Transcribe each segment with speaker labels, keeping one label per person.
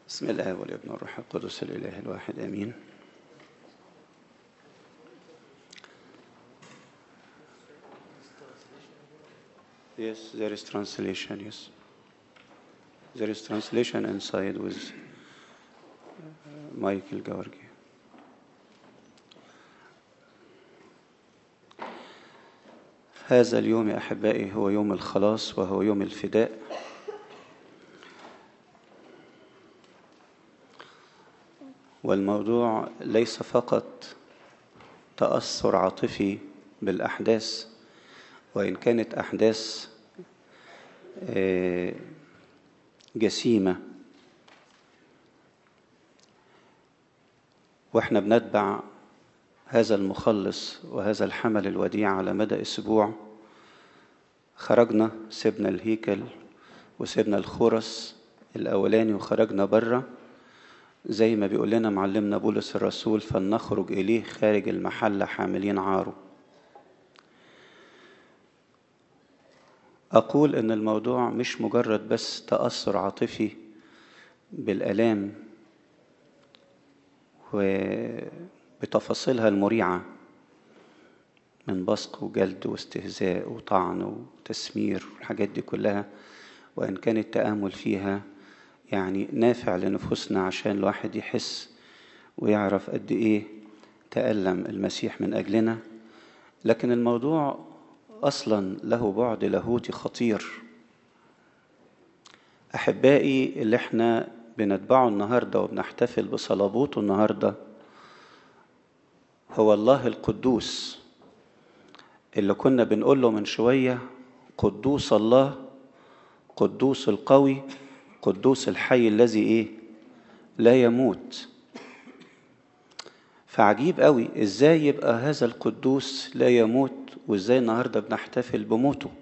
Speaker 1: بسم الله والابن والروح القدس الاله الواحد امين Yes, there is translation, yes. There is translation inside with uh, Michael Georgi. هذا اليوم يا أحبائي هو يوم الخلاص وهو يوم الفداء والموضوع ليس فقط تأثر عاطفي بالأحداث وإن كانت أحداث جسيمة وإحنا بنتبع هذا المخلص وهذا الحمل الوديع على مدى أسبوع خرجنا سيبنا الهيكل وسيبنا الخرس الأولاني وخرجنا بره زي ما بيقول لنا معلمنا بولس الرسول فلنخرج إليه خارج المحل حاملين عاره أقول إن الموضوع مش مجرد بس تأثر عاطفي بالآلام وبتفاصيلها المريعة من بصق وجلد واستهزاء وطعن وتسمير والحاجات دي كلها وإن كان التأمل فيها يعني نافع لنفوسنا عشان الواحد يحس ويعرف قد إيه تألم المسيح من أجلنا لكن الموضوع اصلا له بعد لاهوتي خطير احبائي اللي احنا بنتبعه النهارده وبنحتفل بصلابوته النهارده هو الله القدوس اللي كنا بنقول له من شويه قدوس الله قدوس القوي قدوس الحي الذي ايه لا يموت فعجيب قوي ازاي يبقى هذا القدوس لا يموت وازاي النهارده بنحتفل بموته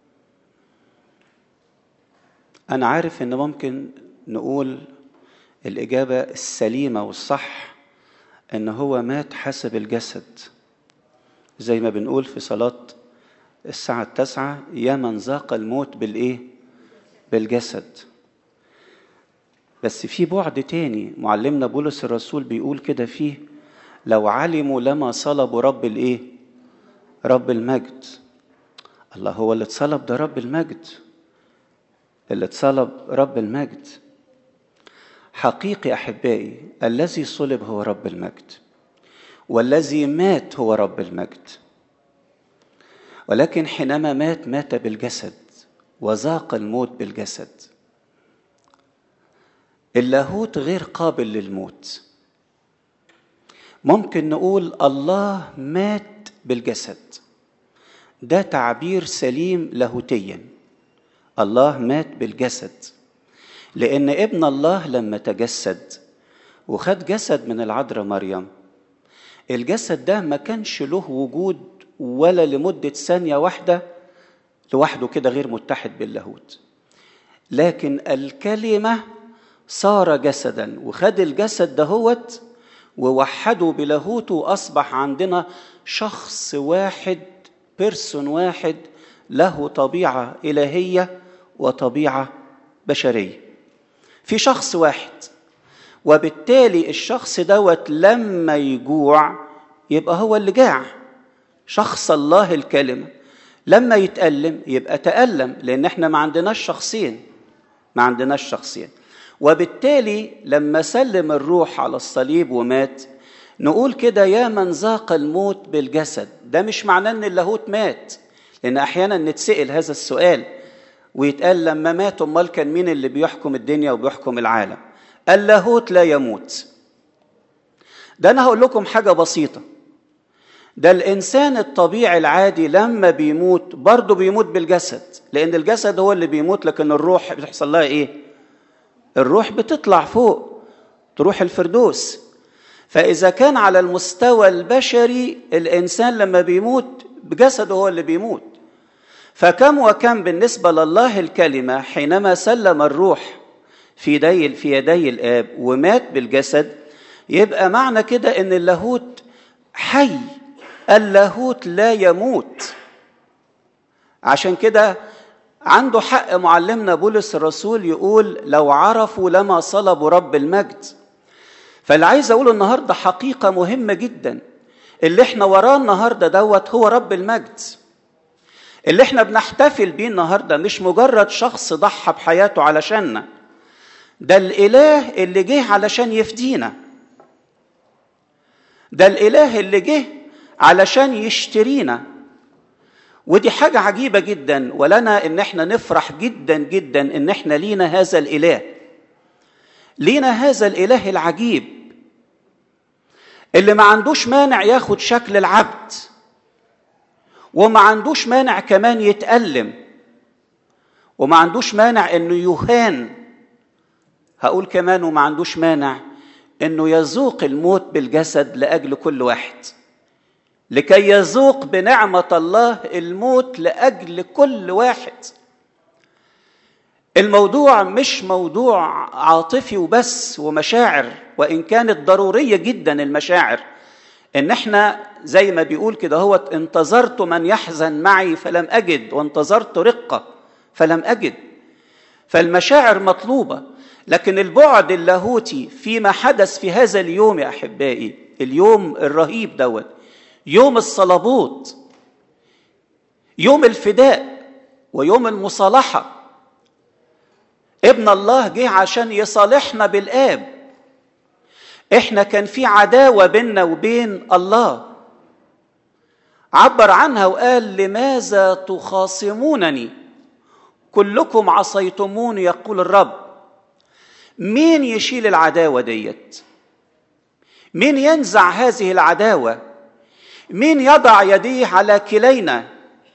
Speaker 1: انا عارف ان ممكن نقول الاجابه السليمه والصح ان هو مات حسب الجسد زي ما بنقول في صلاه الساعه التاسعه يا من ذاق الموت بالايه بالجسد بس في بعد تاني معلمنا بولس الرسول بيقول كده فيه لو علموا لما صلبوا رب الايه رب المجد الله هو اللي اتصلب ده رب المجد اللي اتصلب رب المجد حقيقي احبائي الذي صلب هو رب المجد والذي مات هو رب المجد ولكن حينما مات مات بالجسد وذاق الموت بالجسد اللاهوت غير قابل للموت ممكن نقول الله مات بالجسد ده تعبير سليم لاهوتيا الله مات بالجسد لان ابن الله لما تجسد وخد جسد من العذراء مريم الجسد ده ما كانش له وجود ولا لمده ثانيه واحده لوحده كده غير متحد باللاهوت لكن الكلمه صار جسدا وخد الجسد دهوت ووحدوا بلاهوته واصبح عندنا شخص واحد بيرسون واحد له طبيعه الهيه وطبيعه بشريه في شخص واحد وبالتالي الشخص دوت لما يجوع يبقى هو اللي جاع شخص الله الكلمه لما يتألم يبقى تألم لأن احنا ما عندناش شخصين ما عندناش شخصين وبالتالي لما سلم الروح على الصليب ومات نقول كده يا من ذاق الموت بالجسد ده مش معناه ان اللاهوت مات لان احيانا نتسال هذا السؤال ويتقال لما مات امال كان مين اللي بيحكم الدنيا وبيحكم العالم اللاهوت لا يموت ده انا هقول لكم حاجه بسيطه ده الانسان الطبيعي العادي لما بيموت برضه بيموت بالجسد لان الجسد هو اللي بيموت لكن الروح بتحصل لها ايه الروح بتطلع فوق تروح الفردوس فإذا كان على المستوى البشري الإنسان لما بيموت بجسده هو اللي بيموت فكم وكم بالنسبة لله الكلمة حينما سلم الروح في يدي في يدي الآب ومات بالجسد يبقى معنى كده إن اللاهوت حي اللاهوت لا يموت عشان كده عنده حق معلمنا بولس الرسول يقول لو عرفوا لما صلبوا رب المجد فاللي عايز اقوله النهارده حقيقه مهمه جدا اللي احنا وراه النهارده دوت هو رب المجد اللي احنا بنحتفل بيه النهارده مش مجرد شخص ضحى بحياته علشاننا ده الاله اللي جه علشان يفدينا ده الاله اللي جه علشان يشترينا ودي حاجة عجيبة جدا ولنا ان احنا نفرح جدا جدا ان احنا لينا هذا الاله لينا هذا الاله العجيب اللي ما عندوش مانع ياخد شكل العبد وما عندوش مانع كمان يتألم وما عندوش مانع انه يهان هقول كمان وما عندوش مانع انه يذوق الموت بالجسد لاجل كل واحد لكي يذوق بنعمه الله الموت لاجل كل واحد الموضوع مش موضوع عاطفي وبس ومشاعر وان كانت ضروريه جدا المشاعر ان احنا زي ما بيقول كده هو انتظرت من يحزن معي فلم اجد وانتظرت رقه فلم اجد فالمشاعر مطلوبه لكن البعد اللاهوتي فيما حدث في هذا اليوم يا احبائي اليوم الرهيب دوت يوم الصلبوت يوم الفداء ويوم المصالحه ابن الله جه عشان يصالحنا بالاب احنا كان في عداوه بيننا وبين الله عبر عنها وقال لماذا تخاصمونني كلكم عصيتموني يقول الرب مين يشيل العداوه ديت مين ينزع هذه العداوه مين يضع يديه على كلينا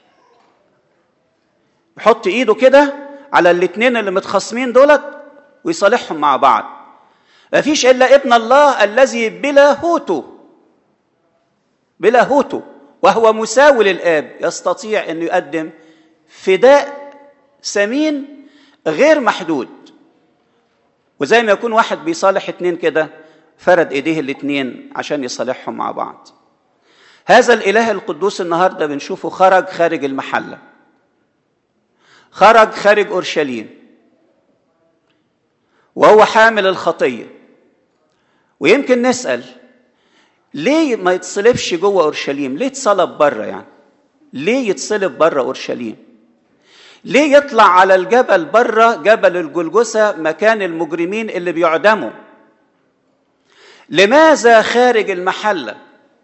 Speaker 1: يحط ايده كده على الاثنين اللي متخاصمين دولت ويصالحهم مع بعض ما فيش الا ابن الله الذي بلا هوته بلا هوته وهو مساوي للاب يستطيع انه يقدم فداء ثمين غير محدود وزي ما يكون واحد بيصالح اتنين كده فرد ايديه الاتنين عشان يصالحهم مع بعض هذا الاله القدوس النهارده بنشوفه خرج خارج المحله خرج خارج اورشليم وهو حامل الخطيه ويمكن نسال ليه ما يتصلبش جوه اورشليم ليه اتصلب بره يعني ليه يتصلب بره اورشليم ليه يطلع على الجبل بره جبل الجلجسة مكان المجرمين اللي بيعدموا لماذا خارج المحلة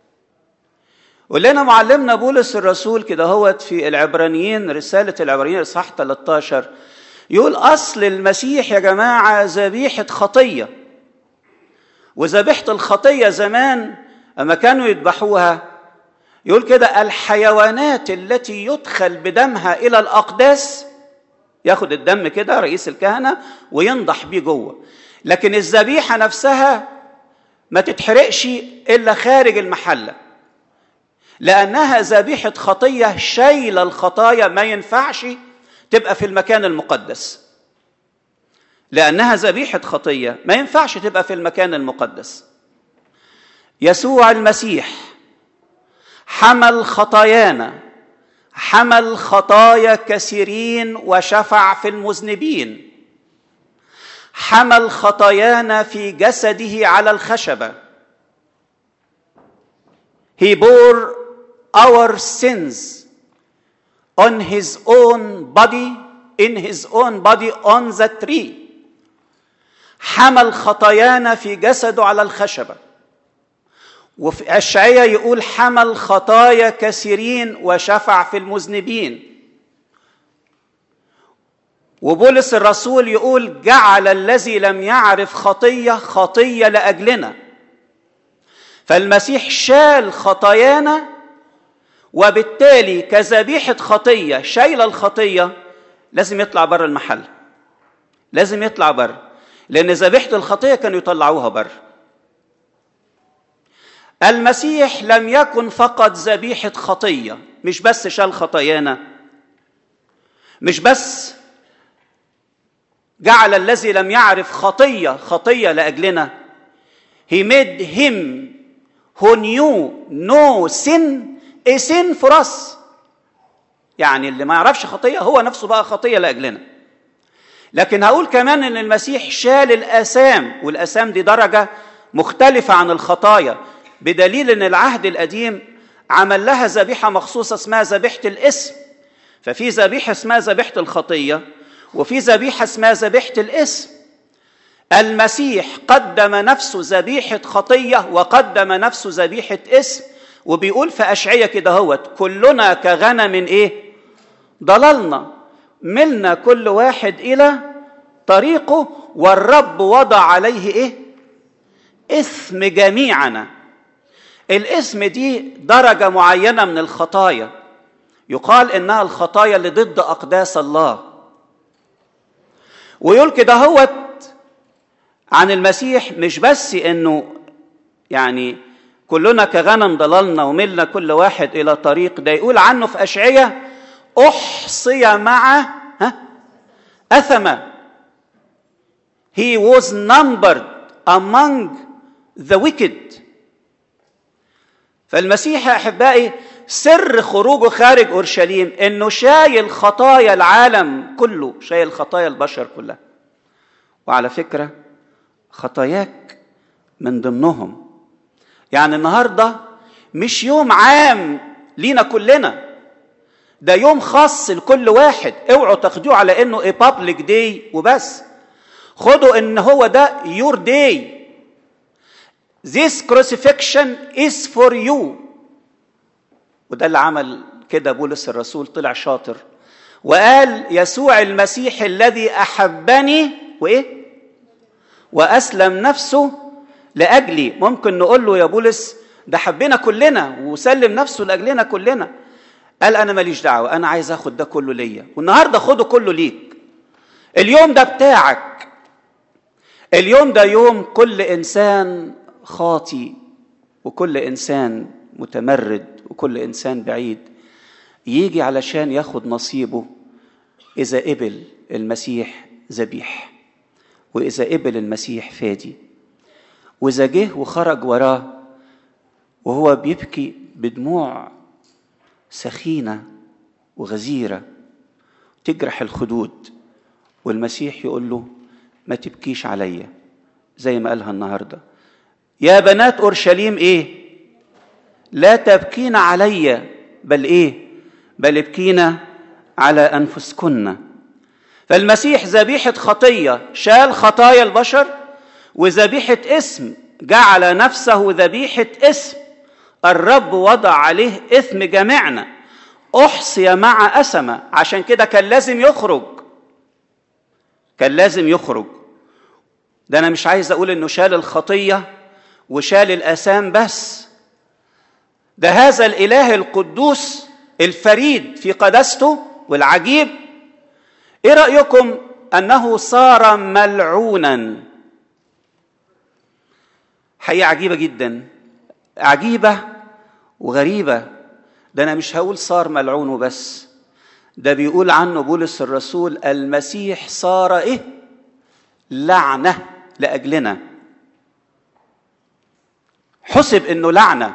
Speaker 1: ولنا معلمنا بولس الرسول كده هوت في العبرانيين رسالة العبرانيين إصحاح 13 يقول أصل المسيح يا جماعة ذبيحة خطية وذبيحة الخطية زمان أما كانوا يذبحوها يقول كده الحيوانات التي يدخل بدمها الى الاقداس ياخد الدم كده رئيس الكهنه وينضح بيه جوه لكن الذبيحه نفسها ما تتحرقش الا خارج المحله لانها ذبيحه خطيه شايله الخطايا ما ينفعش تبقى في المكان المقدس لانها ذبيحه خطيه ما ينفعش تبقى في المكان المقدس يسوع المسيح حمل خطايانا حمل خطايا كثيرين وشفع في المذنبين حمل خطايانا في جسده على الخشبه he bore our sins on his own body in his own body on the tree حمل خطايانا في جسده على الخشبه وفي أشعية يقول حمل خطايا كثيرين وشفع في المذنبين وبولس الرسول يقول جعل الذي لم يعرف خطية خطية لأجلنا فالمسيح شال خطايانا وبالتالي كذبيحة خطية شايلة الخطية لازم يطلع بره المحل لازم يطلع بره لأن ذبيحة الخطية كانوا يطلعوها بره المسيح لم يكن فقط ذبيحة خطية مش بس شال خطايانا مش بس جعل الذي لم يعرف خطية خطية لأجلنا He made him who knew no sin a sin for us يعني اللي ما يعرفش خطيه هو نفسه بقى خطيه لاجلنا لكن هقول كمان ان المسيح شال الاثام والاثام دي درجه مختلفه عن الخطايا بدليل ان العهد القديم عمل لها ذبيحه مخصوصه اسمها ذبيحه الاسم ففي ذبيحه اسمها ذبيحه الخطيه وفي ذبيحه اسمها ذبيحه الاسم المسيح قدم نفسه ذبيحه خطيه وقدم نفسه ذبيحه اسم وبيقول في اشعياء كده هوت كلنا كغنم ايه ضللنا ملنا كل واحد الى طريقه والرب وضع عليه ايه اثم جميعنا الاسم دي درجه معينه من الخطايا يقال انها الخطايا اللي ضد اقداس الله ويقول كده هوت عن المسيح مش بس انه يعني كلنا كغنم ضللنا وملنا كل واحد الى طريق ده يقول عنه في اشعياء احصي مع ها اثم he was numbered among the wicked فالمسيح يا احبائي سر خروجه خارج اورشليم انه شايل خطايا العالم كله شايل خطايا البشر كلها وعلى فكره خطاياك من ضمنهم يعني النهارده مش يوم عام لينا كلنا ده يوم خاص لكل واحد اوعوا تاخدوه على انه ايه بابليك داي وبس خدوا ان هو ده يور داي This crucifixion is for you وده اللي عمل كده بولس الرسول طلع شاطر وقال يسوع المسيح الذي احبني وايه واسلم نفسه لاجلي ممكن نقول له يا بولس ده حبنا كلنا وسلم نفسه لاجلنا كلنا قال انا ماليش دعوه انا عايز اخد ده كله ليا والنهارده خده كله ليك اليوم ده بتاعك اليوم ده يوم كل انسان خاطي وكل انسان متمرد وكل انسان بعيد يجي علشان ياخد نصيبه اذا قبل المسيح ذبيح واذا قبل المسيح فادي واذا جه وخرج وراه وهو بيبكي بدموع سخينه وغزيره تجرح الخدود والمسيح يقول له ما تبكيش عليا زي ما قالها النهارده يا بنات اورشليم ايه لا تبكين علي بل ايه بل ابكينا على انفسكن فالمسيح ذبيحه خطيه شال خطايا البشر وذبيحه اسم جعل نفسه ذبيحه اسم الرب وضع عليه اثم جميعنا احصي مع اسمه عشان كده كان لازم يخرج كان لازم يخرج ده انا مش عايز اقول انه شال الخطيه وشال الاثام بس ده هذا الاله القدوس الفريد في قداسته والعجيب ايه رايكم انه صار ملعونا حقيقه عجيبه جدا عجيبه وغريبه ده انا مش هقول صار ملعون وبس ده بيقول عنه بولس الرسول المسيح صار ايه لعنه لاجلنا حسب انه لعنه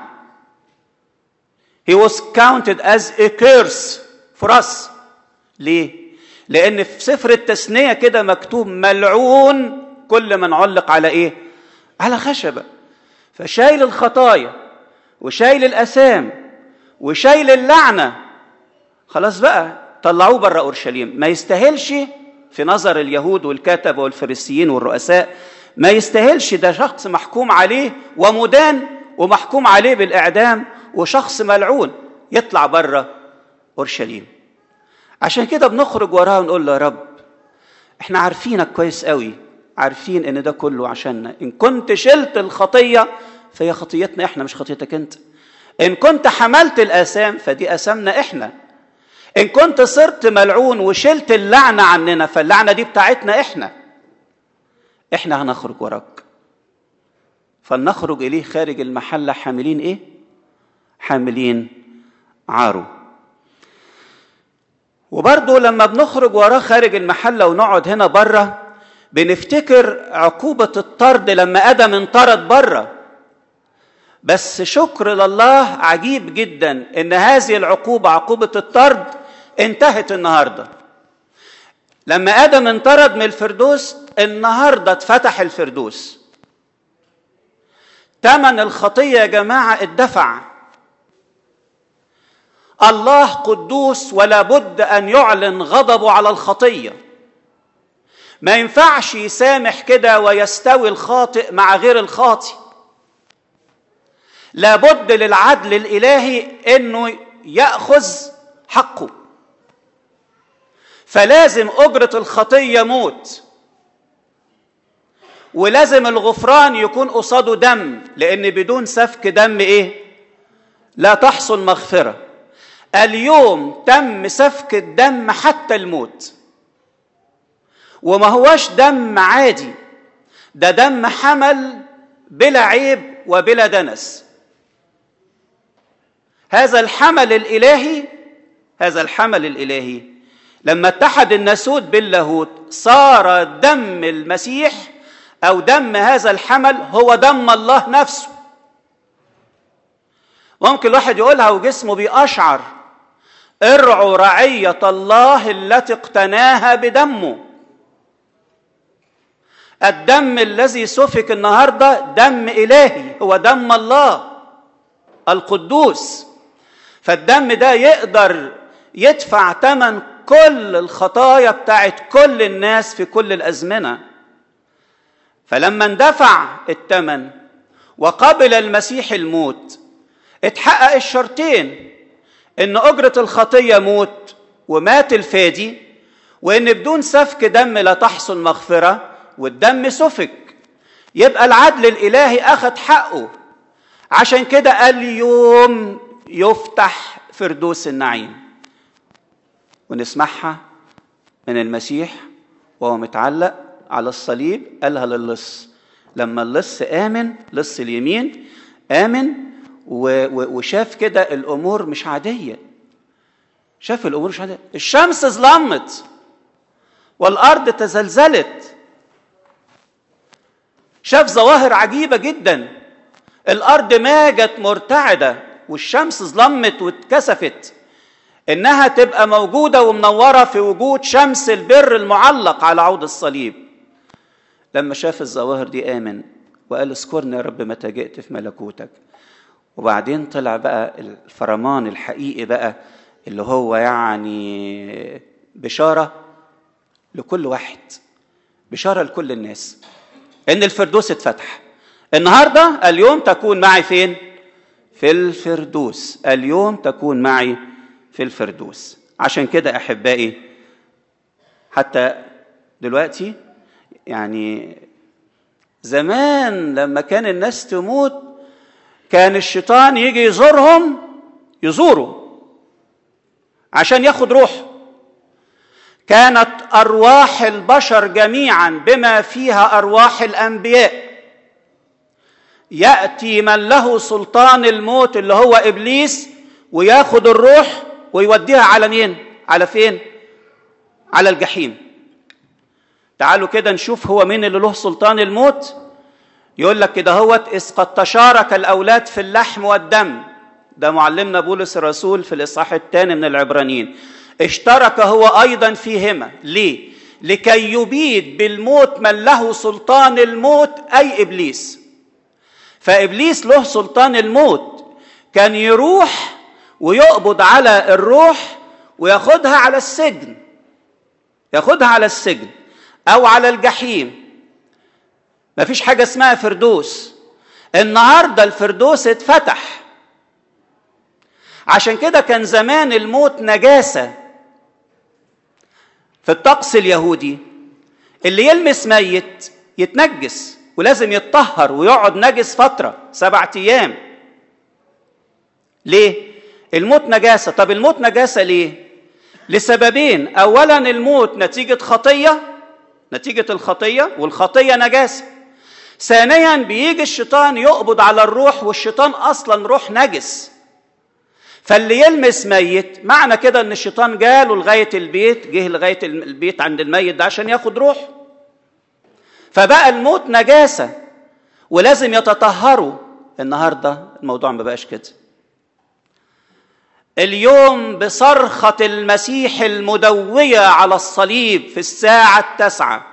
Speaker 1: he was counted as a curse for us ليه لان في سفر التثنيه كده مكتوب ملعون كل من علق على ايه على خشبه فشايل الخطايا وشايل الاثام وشايل اللعنه خلاص بقى طلعوه بره اورشليم ما يستاهلش في نظر اليهود والكتبه والفريسيين والرؤساء ما يستاهلش ده شخص محكوم عليه ومدان ومحكوم عليه بالاعدام وشخص ملعون يطلع بره اورشليم عشان كده بنخرج وراه ونقول له يا رب احنا عارفينك كويس قوي عارفين ان ده كله عشاننا ان كنت شلت الخطيه فهي خطيتنا احنا مش خطيتك انت ان كنت حملت الاثام فدي اثامنا احنا ان كنت صرت ملعون وشلت اللعنه عننا فاللعنه دي بتاعتنا احنا احنا هنخرج وراك فلنخرج اليه خارج المحله حاملين ايه حاملين عاره وبرضه لما بنخرج وراه خارج المحله ونقعد هنا بره بنفتكر عقوبه الطرد لما ادم انطرد بره بس شكر لله عجيب جدا ان هذه العقوبه عقوبه الطرد انتهت النهارده لما ادم انطرد من الفردوس النهارده اتفتح الفردوس ثمن الخطيه يا جماعه اتدفع الله قدوس ولا بد ان يعلن غضبه على الخطيه ما ينفعش يسامح كده ويستوي الخاطئ مع غير الخاطئ لابد للعدل الالهي انه ياخذ حقه فلازم اجره الخطيه موت ولازم الغفران يكون قصاده دم لان بدون سفك دم ايه لا تحصل مغفره اليوم تم سفك الدم حتى الموت وما هوش دم عادي ده دم حمل بلا عيب وبلا دنس هذا الحمل الالهي هذا الحمل الالهي لما اتحد الناسوت باللاهوت صار دم المسيح او دم هذا الحمل هو دم الله نفسه ممكن الواحد يقولها وجسمه بيقشعر ارعوا رعيه الله التي اقتناها بدمه الدم الذي سفك النهارده دم الهي هو دم الله القدوس فالدم ده يقدر يدفع ثمن كل الخطايا بتاعت كل الناس في كل الازمنه فلما اندفع الثمن وقبل المسيح الموت اتحقق الشرطين ان اجره الخطيه موت ومات الفادي وان بدون سفك دم لا تحصل مغفره والدم سفك يبقى العدل الالهي اخذ حقه عشان كده اليوم يفتح فردوس النعيم ونسمعها من المسيح وهو متعلق على الصليب قالها للص لما اللص آمن لص اليمين آمن وشاف كده الأمور مش عادية شاف الأمور مش عادية الشمس ظلمت والأرض تزلزلت شاف ظواهر عجيبة جدا الأرض ماجت مرتعدة والشمس ظلمت واتكسفت إنها تبقى موجودة ومنورة في وجود شمس البر المعلق على عود الصليب لما شاف الظواهر دي آمن وقال اذكرني يا رب متى جئت في ملكوتك وبعدين طلع بقى الفرمان الحقيقي بقى اللي هو يعني بشارة لكل واحد بشارة لكل الناس إن الفردوس اتفتح النهاردة اليوم تكون معي فين؟ في الفردوس اليوم تكون معي في الفردوس عشان كده أحبائي حتى دلوقتي يعني زمان لما كان الناس تموت كان الشيطان يجي يزورهم يزوروا عشان ياخد روح كانت ارواح البشر جميعا بما فيها ارواح الانبياء ياتي من له سلطان الموت اللي هو ابليس وياخد الروح ويوديها على مين على فين على الجحيم تعالوا كده نشوف هو مين اللي له سلطان الموت يقول لك كده هوت إذ قد تشارك الأولاد في اللحم والدم ده معلمنا بولس الرسول في الإصحاح الثاني من العبرانيين اشترك هو أيضا فيهما ليه؟ لكي يبيد بالموت من له سلطان الموت أي إبليس فإبليس له سلطان الموت كان يروح ويقبض على الروح وياخدها على السجن ياخدها على السجن او على الجحيم مفيش حاجه اسمها فردوس النهارده الفردوس اتفتح عشان كده كان زمان الموت نجاسه في الطقس اليهودي اللي يلمس ميت يتنجس ولازم يتطهر ويقعد نجس فتره سبعة ايام ليه الموت نجاسه طب الموت نجاسه ليه لسببين اولا الموت نتيجه خطيه نتيجة الخطية والخطية نجاسة ثانيا بيجي الشيطان يقبض على الروح والشيطان أصلا روح نجس فاللي يلمس ميت معنى كده ان الشيطان جاله لغاية البيت جه لغاية البيت عند الميت ده عشان ياخد روح فبقى الموت نجاسة ولازم يتطهروا النهاردة الموضوع ما بقاش كده اليوم بصرخة المسيح المدوية على الصليب في الساعة التاسعة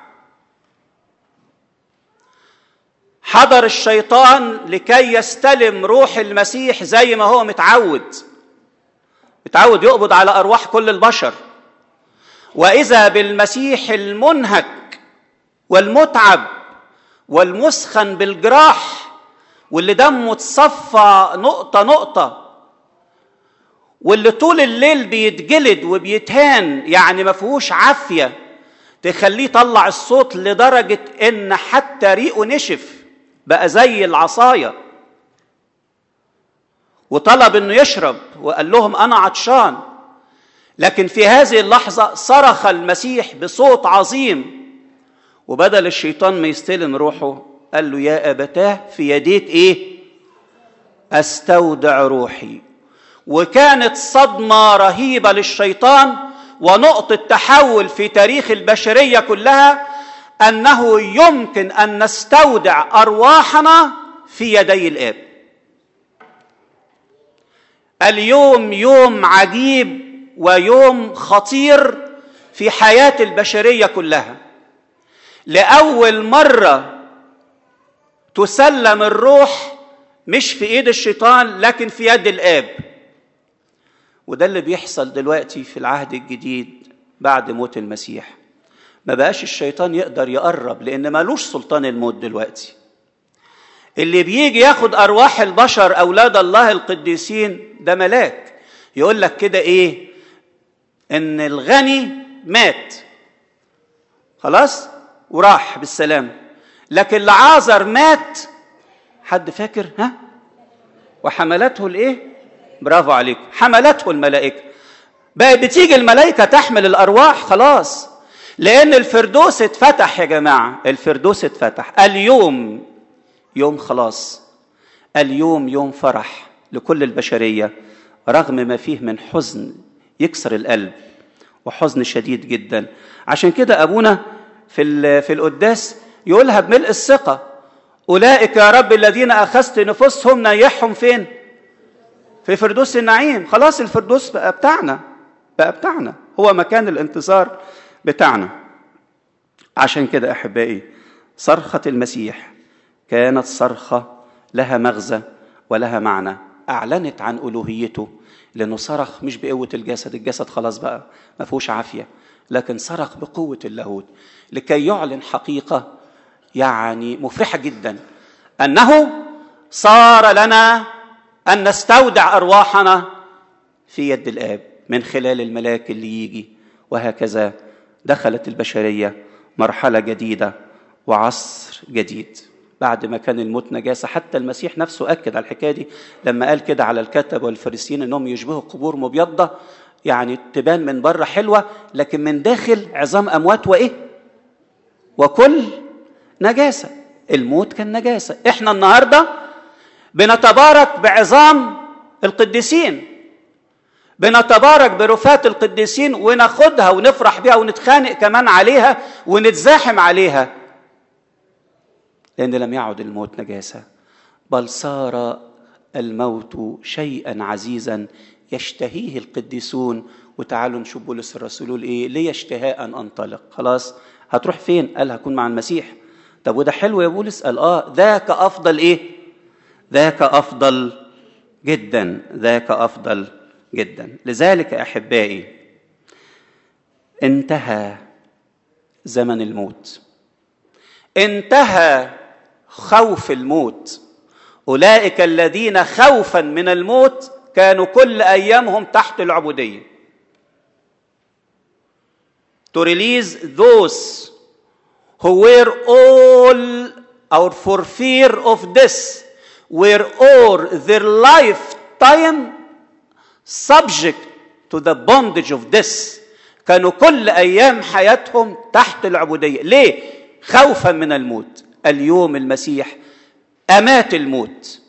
Speaker 1: حضر الشيطان لكي يستلم روح المسيح زي ما هو متعود متعود يقبض على أرواح كل البشر وإذا بالمسيح المنهك والمتعب والمسخن بالجراح واللي دمه اتصفى نقطة نقطة واللي طول الليل بيتجلد وبيتهان يعني ما فيهوش عافيه تخليه يطلع الصوت لدرجه ان حتى ريقه نشف بقى زي العصايه وطلب انه يشرب وقال لهم انا عطشان لكن في هذه اللحظه صرخ المسيح بصوت عظيم وبدل الشيطان ما يستلم روحه قال له يا ابتاه في يديك ايه استودع روحي وكانت صدمه رهيبه للشيطان ونقطه تحول في تاريخ البشريه كلها انه يمكن ان نستودع ارواحنا في يدي الاب اليوم يوم عجيب ويوم خطير في حياه البشريه كلها لاول مره تسلم الروح مش في ايد الشيطان لكن في يد الاب وده اللي بيحصل دلوقتي في العهد الجديد بعد موت المسيح ما بقاش الشيطان يقدر يقرب لان مالوش سلطان الموت دلوقتي اللي بيجي ياخد ارواح البشر اولاد الله القديسين ده ملاك يقول لك كده ايه ان الغني مات خلاص وراح بالسلام لكن العازر مات حد فاكر ها وحملته الايه برافو عليك حملته الملائكه بقى بتيجي الملائكه تحمل الارواح خلاص لان الفردوس اتفتح يا جماعه الفردوس اتفتح اليوم يوم خلاص اليوم يوم فرح لكل البشريه رغم ما فيه من حزن يكسر القلب وحزن شديد جدا عشان كده ابونا في في القداس يقولها بملء الثقه اولئك يا رب الذين اخذت نفوسهم نيحهم فين في فردوس النعيم خلاص الفردوس بقى بتاعنا بقى بتاعنا هو مكان الانتصار بتاعنا عشان كده احبائي صرخه المسيح كانت صرخه لها مغزى ولها معنى اعلنت عن الوهيته لانه صرخ مش بقوه الجسد الجسد خلاص بقى ما فيهوش عافيه لكن صرخ بقوه اللاهوت لكي يعلن حقيقه يعني مفرحه جدا انه صار لنا ان نستودع ارواحنا في يد الاب من خلال الملاك اللي يجي وهكذا دخلت البشريه مرحله جديده وعصر جديد بعد ما كان الموت نجاسه حتى المسيح نفسه اكد على الحكايه دي لما قال كده على الكتب والفريسيين انهم يشبهوا قبور مبيضه يعني تبان من بره حلوه لكن من داخل عظام اموات وايه وكل نجاسه الموت كان نجاسه احنا النهارده بنتبارك بعظام القديسين بنتبارك برفات القديسين وناخدها ونفرح بيها ونتخانق كمان عليها ونتزاحم عليها لأن لم يعد الموت نجاسة بل صار الموت شيئا عزيزا يشتهيه القديسون وتعالوا نشوف بولس الرسول يقول ايه لي اشتهاء ان انطلق خلاص هتروح فين قال هكون مع المسيح طب وده حلو يا بولس قال اه ذاك افضل ايه ذاك افضل جدا ذاك افضل جدا لذلك احبائي انتهى زمن الموت انتهى خوف الموت اولئك الذين خوفا من الموت كانوا كل ايامهم تحت العبوديه to release those who were all or for fear of death were all their lifetime subject to the bondage of death كانوا كل ايام حياتهم تحت العبوديه ليه خوفا من الموت اليوم المسيح امات الموت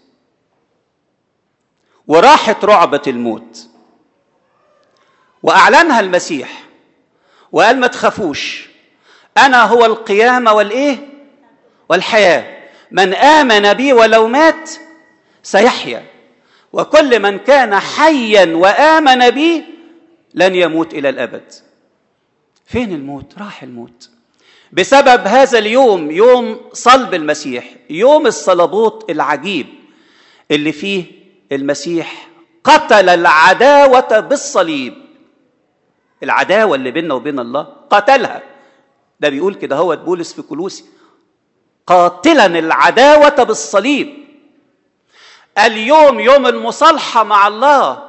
Speaker 1: وراحت رعبه الموت واعلنها المسيح وقال ما تخافوش انا هو القيامه والايه والحياه من امن بي ولو مات سيحيا وكل من كان حيا وامن بي لن يموت الى الابد فين الموت راح الموت بسبب هذا اليوم يوم صلب المسيح يوم الصلبوت العجيب اللي فيه المسيح قتل العداوه بالصليب العداوه اللي بيننا وبين الله قتلها ده بيقول كده هو بولس في كلوسي قاتلا العداوه بالصليب اليوم يوم المصالحه مع الله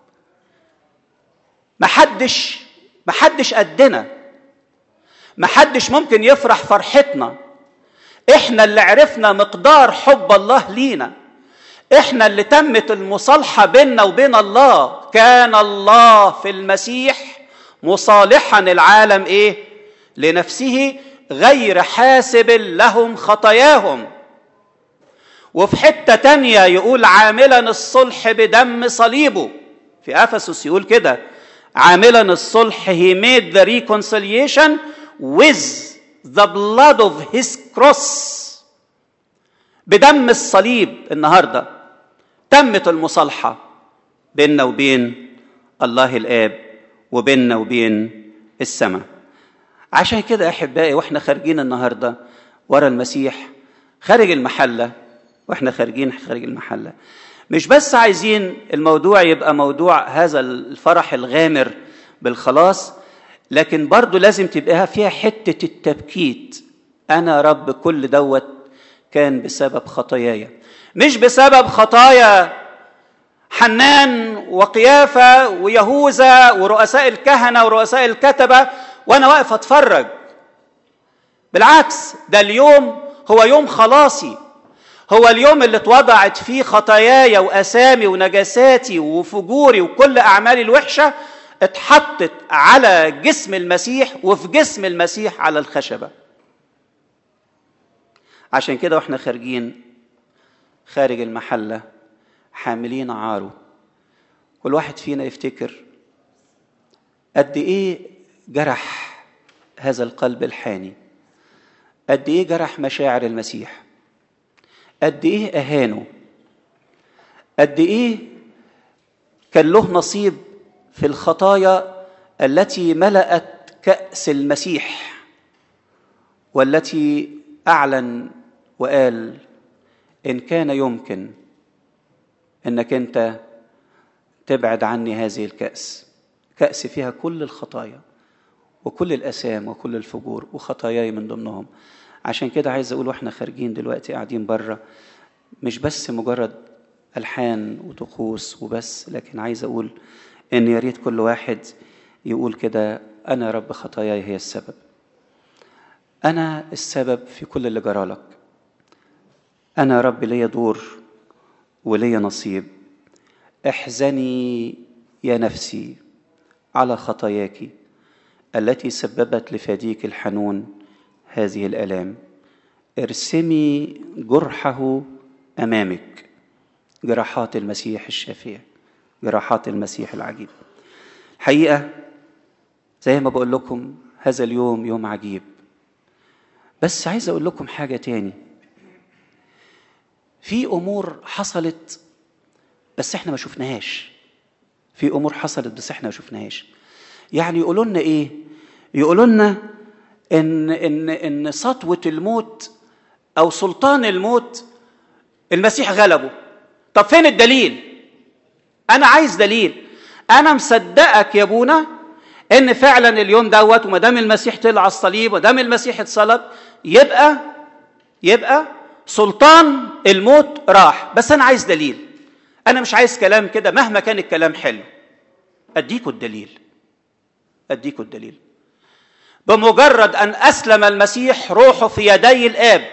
Speaker 1: محدش محدش قدنا محدش ممكن يفرح فرحتنا احنا اللي عرفنا مقدار حب الله لينا احنا اللي تمت المصالحه بيننا وبين الله كان الله في المسيح مصالحا العالم ايه لنفسه غير حاسب لهم خطاياهم وفي حته تانيه يقول عاملا الصلح بدم صليبه في افسس يقول كده عاملا الصلح he made the reconciliation with the blood of his cross بدم الصليب النهارده تمت المصالحه بيننا وبين الله الاب وبيننا وبين السماء عشان كده احبائي واحنا خارجين النهارده ورا المسيح خارج المحله واحنا خارجين خارج المحله مش بس عايزين الموضوع يبقى موضوع هذا الفرح الغامر بالخلاص لكن برضه لازم تبقى فيها حته التبكيت انا رب كل دوت كان بسبب خطاياي مش بسبب خطايا حنان وقيافة ويهوذا ورؤساء الكهنة ورؤساء الكتبة وأنا واقف أتفرج بالعكس ده اليوم هو يوم خلاصي هو اليوم اللي اتوضعت فيه خطاياي وأسامي ونجاساتي وفجوري وكل أعمالي الوحشة اتحطت على جسم المسيح وفي جسم المسيح على الخشبة عشان كده واحنا خارجين خارج المحلة حاملين عاره كل واحد فينا يفتكر قد ايه جرح هذا القلب الحاني قد ايه جرح مشاعر المسيح قد ايه اهانه قد ايه كان له نصيب في الخطايا التي ملأت كأس المسيح والتي أعلن وقال إن كان يمكن إنك أنت تبعد عني هذه الكأس كأس فيها كل الخطايا وكل الأسام وكل الفجور وخطاياي من ضمنهم عشان كده عايز أقول وإحنا خارجين دلوقتي قاعدين بره مش بس مجرد ألحان وطقوس وبس لكن عايز أقول إن يا ريت كل واحد يقول كده أنا رب خطاياي هي السبب أنا السبب في كل اللي جرالك أنا رب ليا دور وليا نصيب احزني يا نفسي على خطاياك التي سببت لفديك الحنون هذه الآلام ارسمي جرحه أمامك جراحات المسيح الشافية جراحات المسيح العجيب حقيقة زي ما بقول لكم هذا اليوم يوم عجيب بس عايز اقول لكم حاجه تاني في امور حصلت بس احنا ما شفناهاش في امور حصلت بس احنا ما شفناهاش يعني يقولوا لنا ايه يقولوا لنا ان ان ان سطوه الموت او سلطان الموت المسيح غلبه طب فين الدليل انا عايز دليل انا مصدقك يا ابونا ان فعلا اليوم دوت وما دام المسيح طلع على الصليب ودام المسيح اتصلب يبقى يبقى سلطان الموت راح بس انا عايز دليل انا مش عايز كلام كده مهما كان الكلام حلو اديكوا الدليل اديكوا الدليل بمجرد ان اسلم المسيح روحه في يدي الاب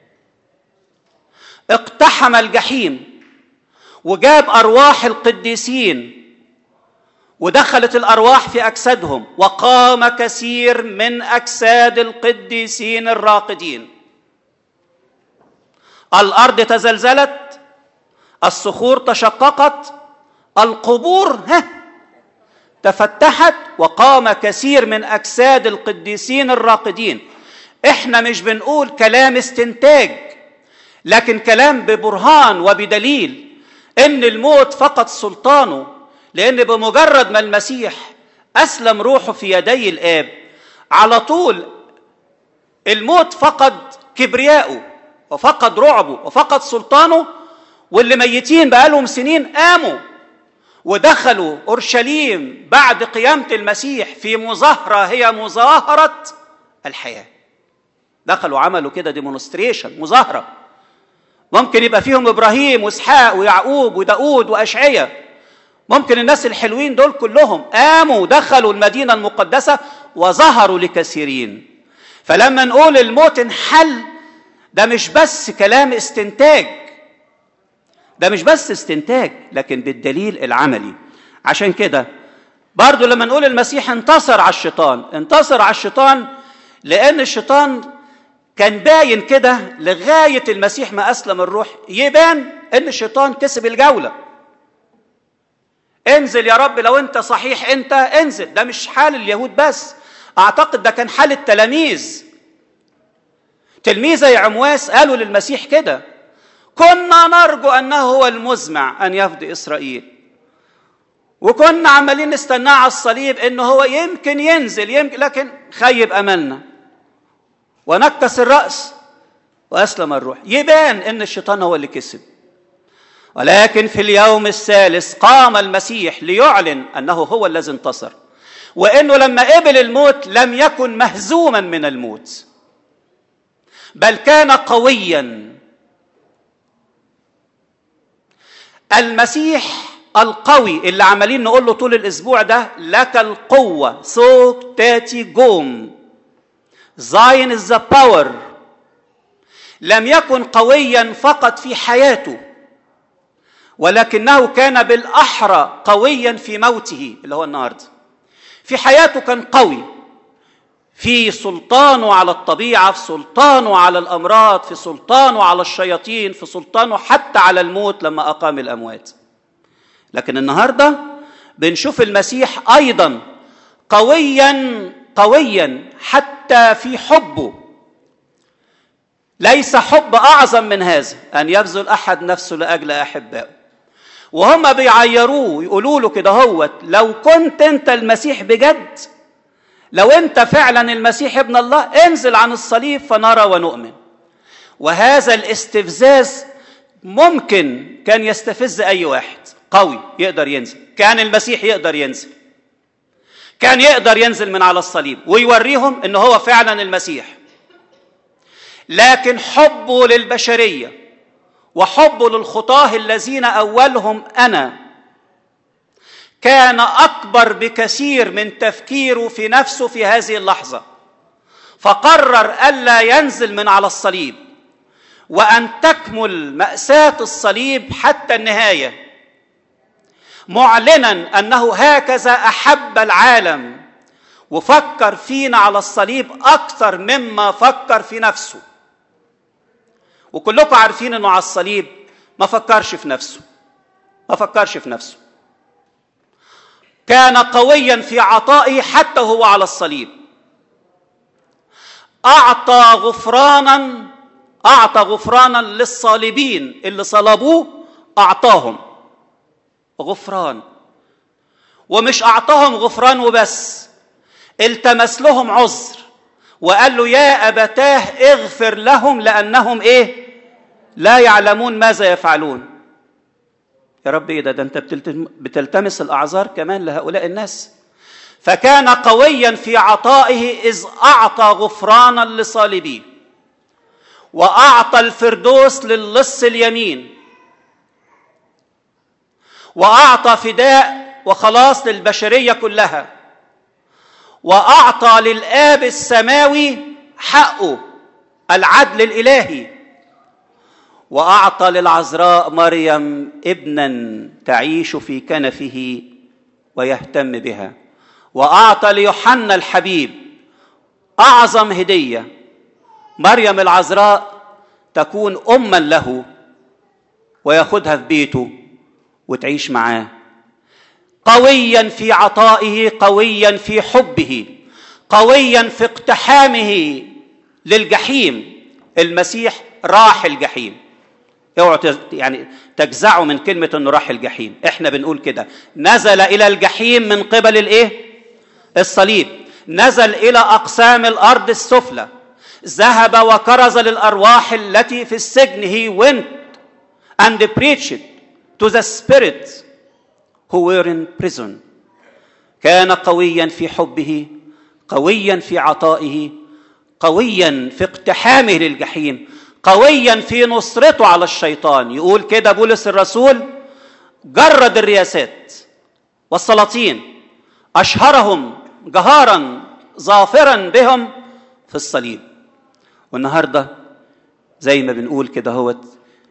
Speaker 1: اقتحم الجحيم وجاب ارواح القديسين ودخلت الارواح في اجسادهم وقام كثير من اجساد القديسين الراقدين الارض تزلزلت الصخور تشققت القبور ها تفتحت وقام كثير من اجساد القديسين الراقدين احنا مش بنقول كلام استنتاج لكن كلام ببرهان وبدليل ان الموت فقد سلطانه لان بمجرد ما المسيح اسلم روحه في يدي الاب على طول الموت فقد كبرياءه وفقد رعبه وفقد سلطانه واللي ميتين بقالهم سنين قاموا ودخلوا اورشليم بعد قيامه المسيح في مظاهره هي مظاهره الحياه دخلوا عملوا كده ديمونستريشن مظاهره ممكن يبقى فيهم ابراهيم واسحاق ويعقوب وداود واشعيا ممكن الناس الحلوين دول كلهم قاموا ودخلوا المدينه المقدسه وظهروا لكثيرين فلما نقول الموت انحل ده مش بس كلام استنتاج ده مش بس استنتاج لكن بالدليل العملي عشان كده برضو لما نقول المسيح انتصر على الشيطان انتصر على الشيطان لان الشيطان كان باين كده لغايه المسيح ما اسلم الروح يبان ان الشيطان كسب الجوله انزل يا رب لو انت صحيح انت انزل ده مش حال اليهود بس اعتقد ده كان حال التلاميذ تلميذي عمواس قالوا للمسيح كده كنا نرجو انه هو المزمع ان يفدي اسرائيل وكنا عمالين نستناه على الصليب انه هو يمكن ينزل يمكن لكن خيب املنا ونكس الراس واسلم الروح يبان ان الشيطان هو اللي كسب ولكن في اليوم الثالث قام المسيح ليعلن انه هو الذي انتصر وانه لما قبل الموت لم يكن مهزوما من الموت بل كان قويا المسيح القوي اللي عمالين نقول له طول الاسبوع ده لك القوه سوق تاتي جوم زاين از ذا باور لم يكن قويا فقط في حياته ولكنه كان بالاحرى قويا في موته اللي هو النهارده في حياته كان قوي في سلطانه على الطبيعه في سلطانه على الامراض في سلطانه على الشياطين في سلطانه حتى على الموت لما اقام الاموات لكن النهارده بنشوف المسيح ايضا قويا قويا حتى في حبه ليس حب اعظم من هذا ان يبذل احد نفسه لاجل احبائه وهم بيعيروه يقولوا له كده هوت لو كنت انت المسيح بجد لو انت فعلا المسيح ابن الله انزل عن الصليب فنرى ونؤمن وهذا الاستفزاز ممكن كان يستفز اي واحد قوي يقدر ينزل كان المسيح يقدر ينزل كان يقدر ينزل من على الصليب ويوريهم ان هو فعلا المسيح لكن حبه للبشريه وحبه للخطاه الذين اولهم انا كان اكبر بكثير من تفكيره في نفسه في هذه اللحظه فقرر الا ينزل من على الصليب وان تكمل ماساه الصليب حتى النهايه معلنا انه هكذا احب العالم وفكر فينا على الصليب اكثر مما فكر في نفسه وكلكم عارفين انه على الصليب ما فكرش في نفسه ما فكرش في نفسه كان قويا في عطائه حتى هو على الصليب اعطى غفرانا اعطى غفرانا للصالبين اللي صلبوه اعطاهم غفران ومش اعطاهم غفران وبس التمس لهم عذر وقال له يا ابتاه اغفر لهم لانهم ايه لا يعلمون ماذا يفعلون يا رب ايه ده ده انت بتلتمس الاعذار كمان لهؤلاء الناس فكان قويا في عطائه اذ اعطى غفرانا لصالبيه واعطى الفردوس للص اليمين واعطى فداء وخلاص للبشريه كلها واعطى للاب السماوي حقه العدل الالهي واعطى للعذراء مريم ابنا تعيش في كنفه ويهتم بها واعطى ليوحنا الحبيب اعظم هديه مريم العذراء تكون اما له وياخذها في بيته وتعيش معاه قويا في عطائه قويا في حبه قويا في اقتحامه للجحيم المسيح راح الجحيم اوعوا يعني تجزعوا من كلمة انه راح الجحيم احنا بنقول كده نزل الى الجحيم من قبل الايه الصليب نزل الى اقسام الارض السفلى ذهب وكرز للارواح التي في السجن he went and preached to the spirits who were in prison كان قويا في حبه قويا في عطائه قويا في اقتحامه للجحيم قويا في نصرته على الشيطان يقول كده بولس الرسول جرد الرياسات والسلاطين اشهرهم جهارا ظافرا بهم في الصليب والنهارده زي ما بنقول كده هوت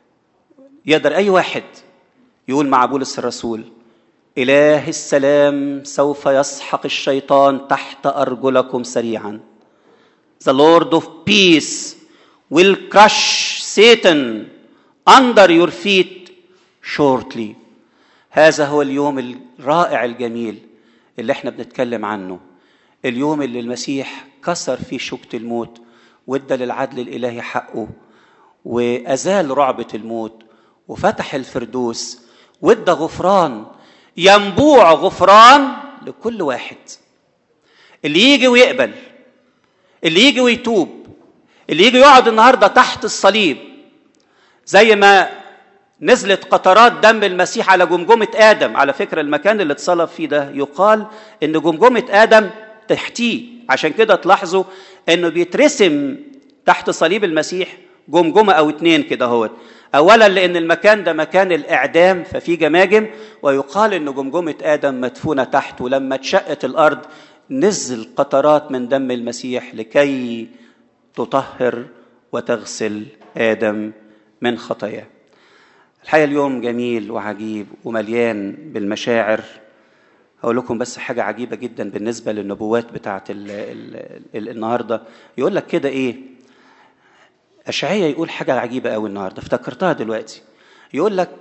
Speaker 1: يقدر اي واحد يقول مع بولس الرسول اله السلام سوف يسحق الشيطان تحت ارجلكم سريعا The Lord of peace will crush Satan under your feet shortly. هذا هو اليوم الرائع الجميل اللي احنا بنتكلم عنه. اليوم اللي المسيح كسر فيه شوكة الموت وادى للعدل الإلهي حقه وأزال رعبة الموت وفتح الفردوس وادى غفران ينبوع غفران لكل واحد اللي يجي ويقبل اللي يجي ويتوب اللي يجي يقعد النهارده تحت الصليب زي ما نزلت قطرات دم المسيح على جمجمة آدم على فكرة المكان اللي اتصلب فيه ده يقال إن جمجمة آدم تحتيه عشان كده تلاحظوا إنه بيترسم تحت صليب المسيح جمجمة أو اتنين كده هو أولا لأن المكان ده مكان الإعدام ففي جماجم ويقال إن جمجمة آدم مدفونة تحت ولما اتشقت الأرض نزل قطرات من دم المسيح لكي تطهر وتغسل ادم من خطاياه الحقيقه اليوم جميل وعجيب ومليان بالمشاعر هقول لكم بس حاجة عجيبة جدا بالنسبة للنبوات بتاعت ال ال ال النهاردة يقول لك كده إيه أشعية يقول حاجة عجيبة قوي النهاردة افتكرتها دلوقتي يقول لك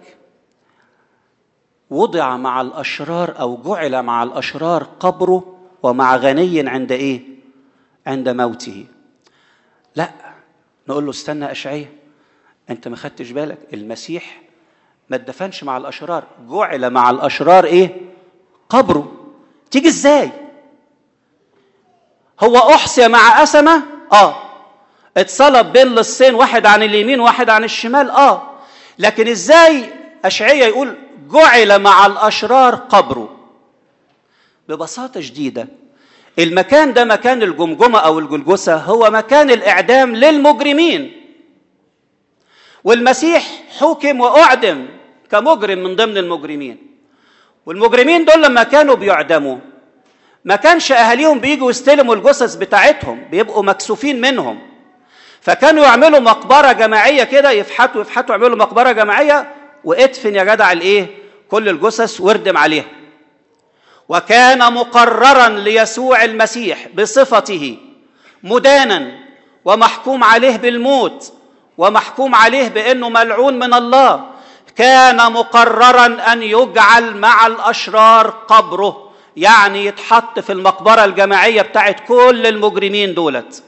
Speaker 1: وضع مع الأشرار أو جعل مع الأشرار قبره ومع غني عند إيه عند موته لا نقول له استنى أشعية أنت ما خدتش بالك المسيح ما اتدفنش مع الأشرار جعل مع الأشرار إيه قبره تيجي إزاي هو أحصي مع أسمة آه اتصلب بين لصين واحد عن اليمين وواحد عن الشمال آه لكن إزاي أشعية يقول جعل مع الأشرار قبره ببساطة شديدة المكان ده مكان الجمجمة أو الجلجسة هو مكان الإعدام للمجرمين والمسيح حكم وأعدم كمجرم من ضمن المجرمين والمجرمين دول لما كانوا بيعدموا ما كانش أهاليهم بيجوا يستلموا الجثث بتاعتهم بيبقوا مكسوفين منهم فكانوا يعملوا مقبرة جماعية كده يفحتوا يفحتوا يعملوا مقبرة جماعية وادفن يا جدع الايه كل الجثث واردم عليها وكان مقررا ليسوع المسيح بصفته مدانا ومحكوم عليه بالموت ومحكوم عليه بانه ملعون من الله كان مقررا ان يجعل مع الاشرار قبره يعني يتحط في المقبره الجماعيه بتاعت كل المجرمين دولت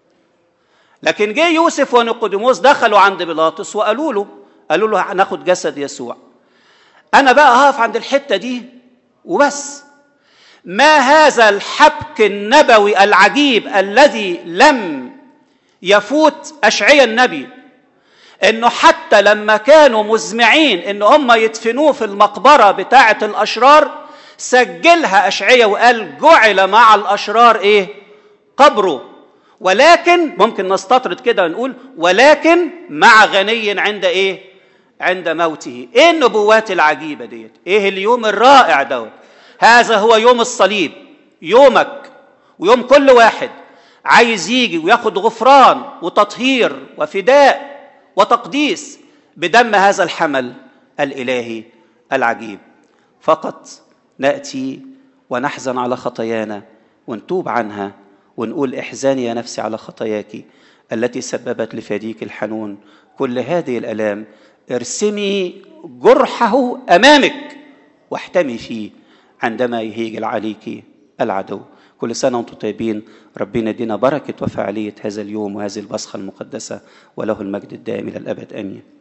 Speaker 1: لكن جه يوسف ونيقوديموس دخلوا عند بيلاطس وقالوا له قالوا له هناخد جسد يسوع انا بقى هقف عند الحته دي وبس ما هذا الحبك النبوي العجيب الذي لم يفوت اشعيا النبي انه حتى لما كانوا مزمعين ان هم يدفنوه في المقبره بتاعه الاشرار سجلها اشعيا وقال جعل مع الاشرار ايه قبره ولكن ممكن نستطرد كده ونقول ولكن مع غني عند ايه عند موته ايه النبوات العجيبه ديت ايه اليوم الرائع دوت هذا هو يوم الصليب يومك ويوم كل واحد عايز يجي وياخد غفران وتطهير وفداء وتقديس بدم هذا الحمل الالهي العجيب فقط ناتي ونحزن على خطايانا ونتوب عنها ونقول احزاني يا نفسي على خطاياك التي سببت لفديك الحنون كل هذه الالام ارسمي جرحه امامك واحتمي فيه عندما يهيج عليك العدو كل سنة وانتم طيبين ربنا يدينا بركة وفعالية هذا اليوم وهذه البصخة المقدسة وله المجد الدائم إلى الأبد آمين